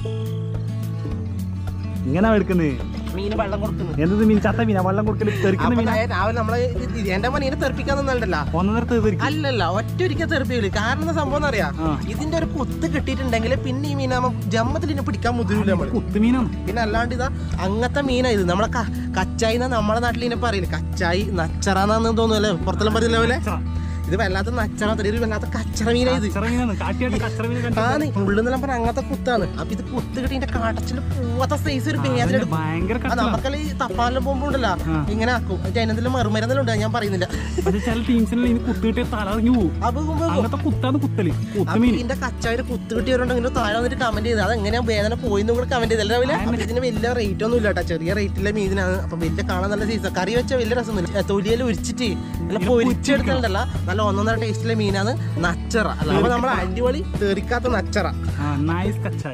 ഇങ്ങനെ എടുക്കുന്നത് മീന് വെള്ളം കൊടുക്കുന്നു എന്തത് മീൻ ചത്ത മീനാ വെള്ളം കൊടുക്കല് തെറിക്കുന്ന അപ്പൊ മീനാ ദേ രാവിലെ നമ്മള് ഇത് ഇത് എന്റെ മണീനെ തെറിപ്പിക്കാൻ നിന്നല്ല ഒന്നരത്ത് തെറിക്കും അല്ലല്ല ഒറ്റ ഒരിക്കൽ തെറിപ്പിക്കില്ല കാരണം എന്താ സംഭവം എന്നറിയാ ആ. ഇതിന്റെ ഒരു കുത്ത് കിട്ടിയിട്ടുണ്ടെങ്കിൽ പിന്നെ ഈ മീനാകുമ്പോ ജമ്മത്തിൽ ഇതിനെ പിടിക്കാൻ ബുദ്ധിമുട്ടില്ല നമ്മള് കുത്തുമീനാണ് പിന്നെ അല്ലാണ്ട് ഇതാ അങ്ങനത്തെ മീനാ ഇത് നമ്മളെ ക- കച്ചായി എന്നാ നമ്മളെ നാട്ടിൽ ഇതിനെ പറയില്ല കച്ചായി നച്ചറാന്നാന്ന് തോന്നുന്നു അല്ലേ പുറത്തെല്ലാം പറയുന്ന പോലെ ഇത് വല്ലാത്ത നച്ചറ ഒരു വല്ലാത്ത കച്ചറ മീനാ ഇത് കച്ചറ മീനാണ് കാട്ടിയായിട്ട് കച്ചറ മീൻ കണ്ടിട്ട് ആണ് ഉള്ളെന്നെല്ലാം പറഞ്ഞ അങ്ങനത്തെ കുത്താണ് അപ്പൊ ഇത് കുത്ത് കിട്ടി ഇതിന്റെ കാട്ടച്ചില് പോവാത്ത സൈസ് ഒരു വേദന അതിന്റെ എടുക്കും ഭയങ്കര ആ, കച്ചറ നമുക്കെല്ലാം ഈ തപ്പാലെല്ലാം പോകുമ്പോ ഉണ്ടല്ലോ ആ. ഇങ്ങനെ ആക്കും അതിനെന്തെങ്കിലും മറുമരുന്നെല്ലാം ഉണ്ട് ഞാൻ പറയുന്നില്ല പക്ഷെ ചില ടീംസിനെല്ലാം ഇനി കുത്ത് കിട്ടിയ തല ഇറങ്ങി പോകും അപ്പൊ പോകുമ്പോ അങ്ങനത്തെ കുത്താണ് കുത്തല് അപ്പൊ കുത്തുമീൻ ഇതിന്റെ കച്ചായൊരു കുത്ത് കിട്ടിയവരുണ്ടെങ്കിൽ താഴെ വന്നിട്ട് കമന്റ് ചെയ്ത് അത് എങ്ങനെയാ വേദന പോയിന്നും കൂടെ കമന്റ് ചെയ്തല്ലേ രാവിലെ അപ്പൊ ഇതിന് വലിയ റേറ്റ് ഒന്നും ഇല്ല കേട്ടോ ചെറിയ റേറ്റിലെ മീനിനാണ് അപ്പൊ വലിയ കാണാൻ നല്ല സീസൺ കറി വെച്ചാൽ വലിയ രസമൊന്നുമില്ല തൊലിയിൽ ഉരിച്ചിട്ട് നല്ല പൊരിച്ചെടുക്കണ്ടല്ല നല്ല ഒന്നൊന്നര ടേസ്റ്റിലെ മീനാണ് നച്ചറ അല്ല അപ്പൊ നമ്മുടെ അടിപൊളി തെറിക്കാത്ത നച്ചറ ആ നൈസ് കച്ചായി